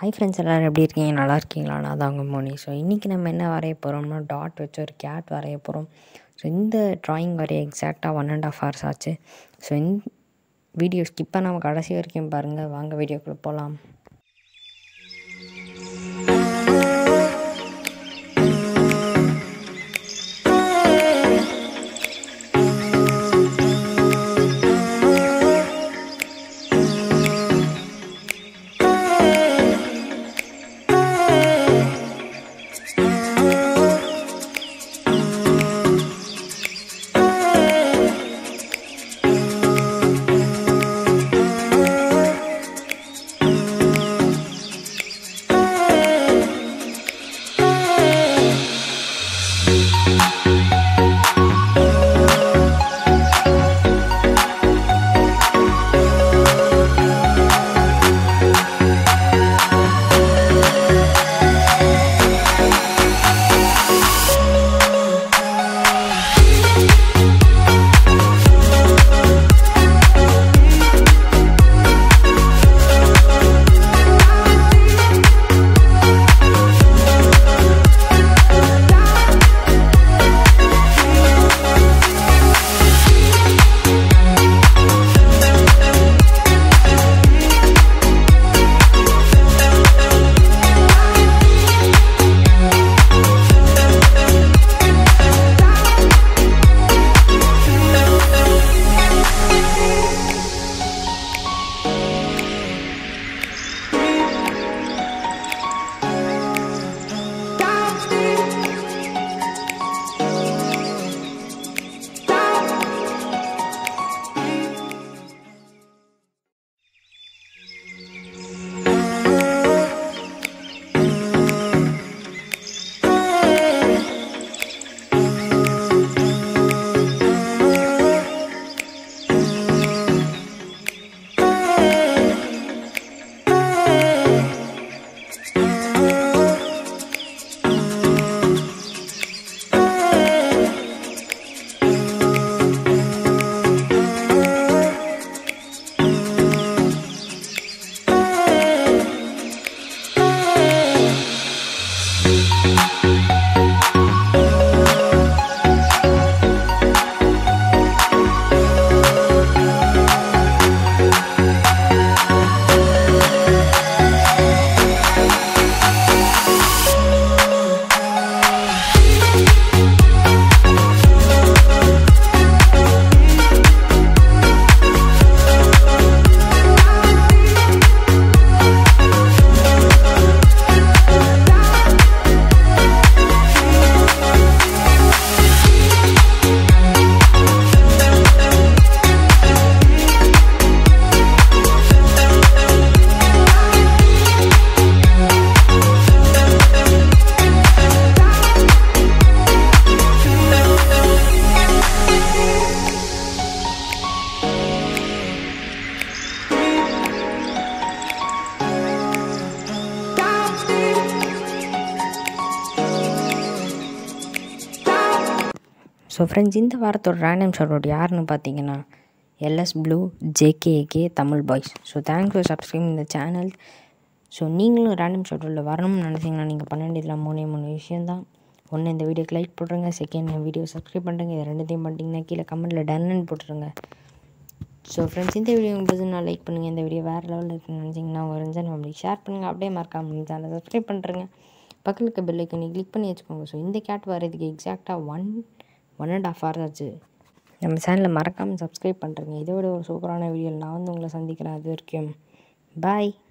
hi friends எல்லோரும் எப்படி இருக்கீங்க நல்லா இருக்கீங்களா நான் தான் உங்கள் மோனி ஸோ இன்றைக்கி நம்ம என்ன வரைய போகிறோம்னா டாட் வச்சு ஒரு கேட் வரைய போகிறோம் ஸோ இந்த ட்ராயிங் வரைய எக்ஸாக்டாக ஒன் அண்ட் ஆஃப் ஹவர்ஸ் ஆச்சு ஸோ இந்த வீடியோ ஸ்கிப் பண்ணாமல் கடைசி வரைக்கும் பாருங்கள் வாங்க வீடியோக்குள்ளே போகலாம் ஸோ ஃப்ரெண்ட்ஸ் இந்த வாரத்தோட ரேண்டம் ஷார்ட் அவுட் யாருன்னு பார்த்தீங்கன்னா LS blue JKAK Tamil boys so thanks for subscribe இந்த சேனல் ஸோ நீங்களும் ரேண்டம் ஷார்ட் அவுட்டில் வரணும்னு நினச்சிங்கன்னா நீங்கள் பண்ண வேண்டியதில் மூணே மூணு விஷயந்தான் ஒன்று இந்த வீடியோக்கு லைக் போட்டுருங்க செகண்ட் என் வீடியோ சப்ஸ்கிரைப் பண்ணுறங்க இது ரெண்டுத்தையும் பண்ணிட்டீங்கன்னா கீழே கமெண்ட்டில் டன்னு போட்டுருங்க ஸோ ஃப்ரெண்ட்ஸ் இந்த வீடியோ உங்களுக்கு நான் லைக் பண்ணுங்கள் இந்த வீடியோ வேறு லெவலில் இருக்குன்னு நினச்சிங்கன்னா வரைஞ்சா நம்ம ஷேர் பண்ணுங்கள் அப்படியே மறக்காம சேனலை சப்ஸ்கிரைப் பண்ணுறேங்க பக்கத்தில் இருக்க பெல் ஐக்கனை கிளிக் பண்ணி வச்சுக்கோங்க ஸோ இந்த கேட் வரதுக்கு எக்ஸாக்டாக one one and half hours ஆச்சு நம்ம சேனலை மறக்காமல் சப்ஸ்கிரைப் பண்ணுறேங்க இதோட ஒரு சூப்பரான வீடியோ நான் வந்து உங்களை சந்திக்கிறேன் அது வரைக்கும் பாய்